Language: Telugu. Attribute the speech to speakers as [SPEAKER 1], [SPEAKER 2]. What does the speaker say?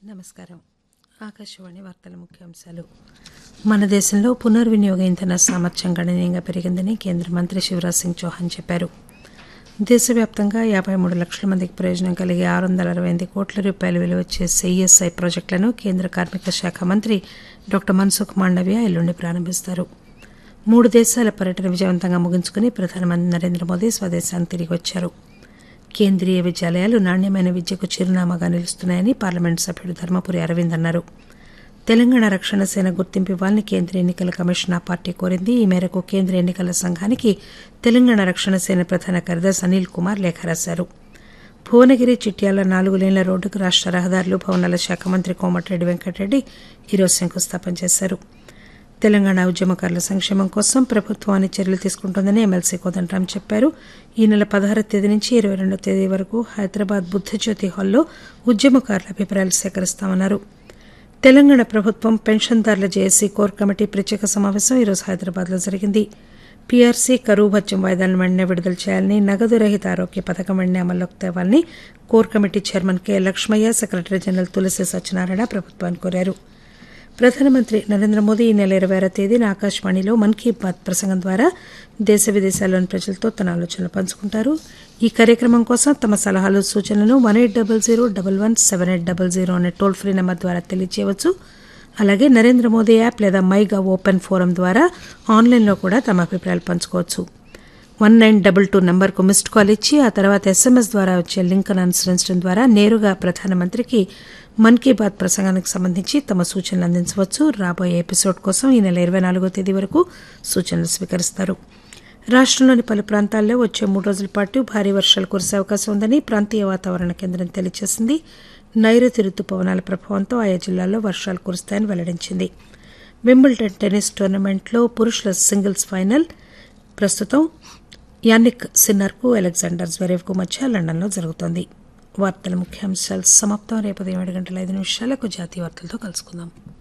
[SPEAKER 1] నమస్కారం ఆకాశవాణి వార్తల ముఖ్యాంశాలు మన దేశంలో పునర్వినియోగ ఇంధన సామర్థ్యం గణనీయంగా పెరిగిందని కేంద్ర మంత్రి శివరాజ్ సింగ్ చౌహాన్ చెప్పారు దేశవ్యాప్తంగా యాబై మూడు లక్షల మందికి ప్రయోజనం కలిగే ఆరు వందల అరవై ఎనిమిది కోట్ల రూపాయలు విలువ చేసే ఈఎస్ఐ ప్రాజెక్టులను కేంద్ర కార్మిక శాఖ మంత్రి డాక్టర్ మన్సుఖ్ మాండవ్య ఎల్లుండి ప్రారంభిస్తారు మూడు దేశాల పర్యటన విజయవంతంగా ముగించుకుని ప్రధానమంత్రి నరేంద్ర మోదీ స్వదేశానికి తిరిగి వచ్చారు కేంద్రీయ విద్యాలయాలు నాణ్యమైన విద్యకు చిరునామాగా నిలుస్తున్నాయని పార్లమెంట్ సభ్యుడు ధర్మపురి అరవింద్ అన్నారు తెలంగాణ రక్షణ సేన గుర్తింపు ఇవ్వాలని కేంద్ర ఎన్నికల కమిషన్ ఆ పార్టీ కోరింది ఈ మేరకు కేంద్ర ఎన్నికల సంఘానికి తెలంగాణ రక్షణ సేన ప్రధాన కార్యదర్శి అనిల్ కుమార్ లేఖ రాశారు భువనగిరి చిట్యాల నాలుగు లేన్ల రోడ్డుకు రాష్ట రహదారులు భవనాల శాఖ మంత్రి కోమటిరెడ్డి వెంకటరెడ్డి ఈరోజు శంకుస్థాపన చేశారు తెలంగాణ ఉద్యమకారుల సంక్షేమం కోసం ప్రభుత్వం అన్ని చర్యలు తీసుకుంటోందని ఎమ్మెల్సీ కోదండరాం చెప్పారు ఈ నెల పదహారు తేదీ నుంచి ఇరవై రెండో తేదీ వరకు హైదరాబాద్ బుద్దజ్యోతి హాల్లో ఉద్యమకారుల అభిప్రాయాలు సేకరిస్తామన్నారు తెలంగాణ ప్రభుత్వం పెన్షన్దారుల జేఏసీ కోర్ కమిటీ ప్రత్యేక సమావేశం ఈరోజు హైదరాబాద్లో జరిగింది పీఆర్సీ కరువు భత్యం వాయిదాలను వెంటనే విడుదల చేయాలని నగదు రహిత ఆరోగ్య పథకం వెంటనే అమల్లోకి తేవాలని core committee chairman K Lakshmaiah secretary general Tulasi Satyanarayana ప్రభుత్వాన్ని కోరారు ప్రధానమంత్రి నరేంద్ర మోదీ ఈ నెల ఇరవై ఆరో తేదీన ఆకాశవాణిలో మన్ కీ బాత్ ప్రసంగం ద్వారా దేశ విదేశాల్లోని ప్రజలతో తన ఆలోచనలు పంచుకుంటారు ఈ కార్యక్రమం కోసం తమ సలహాలు సూచనలను one eight double zero double one seven eight double zero అనే టోల్ ఫ్రీ నెంబర్ ద్వారా తెలియజేయవచ్చు అలాగే నరేంద్ర మోదీ యాప్ లేదా మైగా ఓపెన్ ఫోరం ద్వారా ఆన్లైన్లో కూడా తమ అభిప్రాయాలు పంచుకోవచ్చు వన్ నైన్ డబుల్ టూ నంబర్కు మిస్డ్ కాల్ ఇచ్చి ఆ తర్వాత ఎస్ఎంఎస్ ద్వారా వచ్చే లింక్ను అనుసరించడం ద్వారా నేరుగా ప్రధానమంత్రికి మన్ కీ బాత్ ప్రసంగానికి సంబంధించి తమ సూచనలు అందించవచ్చు రాబోయే ఎపిసోడ్ కోసం ఈ నెల ఇరవై నాలుగో తేదీ వరకు సూచనలు స్వీకరిస్తారు రాష్టంలోని పలు ప్రాంతాల్లో వచ్చే మూడు రోజుల పాటు భారీ వర్షాలు కురిసే అవకాశం ఉందని ప్రాంతీయ వాతావరణ కేంద్రం తెలియజేసింది నైరుతి రుతుపవనాల ప్రభావంతో ఆయా జిల్లాల్లో వర్షాలు కురుస్తాయని వెల్లడించింది వింబుల్టన్ టెన్నిస్ టోర్నమెంట్లో పురుషుల సింగిల్స్ ఫైనల్ ప్రస్తుతం యానిక్ సిన్నర్కు అలెగ్జాండర్ జ్వరేవ్కు మధ్య లండన్లో జరుగుతోంది వార్తల ముఖ్యాంశాలు సమాప్తం రేపు ఉదయం ఏడు గంటల ఐదు నిమిషాలకు జాతీయ వార్తలతో కలుసుకుందాం